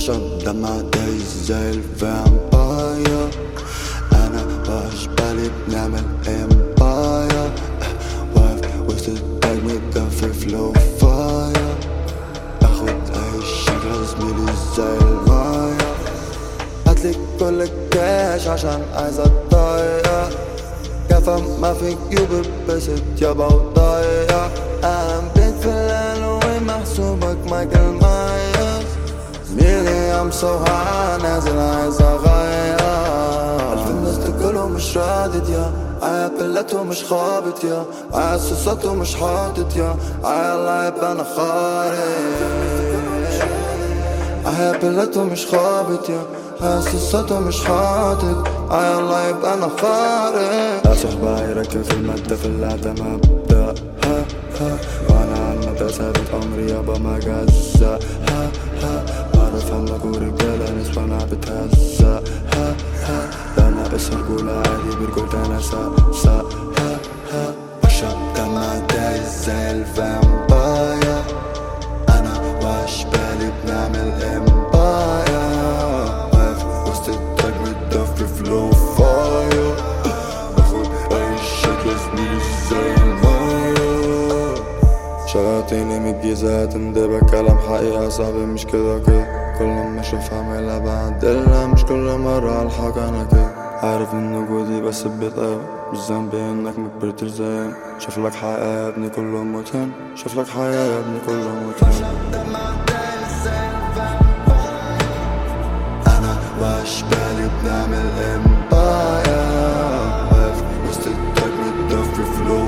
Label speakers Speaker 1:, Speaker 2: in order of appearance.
Speaker 1: بشرب دمعة دايز زي الفامباير انا واشبالي بنعمل امباير واقف وسط التاج متدفي فلو فاير باخد اي شكل زميلي زي المايه هاتلي كل الكاش عشان عايز اتضايق كفى ما فيك يوبر بس يابا وضايع اهم بيت في الالوان محسوبك مايكل مايرز زميلي ام سو هاي نازل عايز اغير الف الناس دي كلهم مش رادد يا عيا بلته مش خابط يا عيا صوصاته مش حاطط يا عيا لايب انا خارج عيا بلته مش خابط يا عيا صوصاته مش حاطط عيا الله يبقى انا خارج يا صحبة يركب في المادة في اللعبة مبدأ ها ها وانا على المدى ثابت عمري يابا ما جزة ها ها بعرف همك ورجالة نسوان عم بتهزأ ها ها لا انا بس رجولة عادي برجولة انا سا سا ها ها بشرب دمع دايز زي الفامباير انا واشبالي بنعمل امباير واقف وسط التاج متدفي فلو فاير باخد اي شكل زميلي زي المايه شغلتيني من الجيزة هتندبك كلام حقيقة صعب مش كده كده كل ما اشوف اعملها بعدلها مش كل مرة الحق انا كده عارف ان وجودي بس بيتقاوى مش ذنبي انك مكبرتش زي شوف لك حياة يا ابني كله موتان شوف لك حياة يا ابني كله موتان انا واشبالي بنعمل امباير واقف وسط التاج متدفي فلو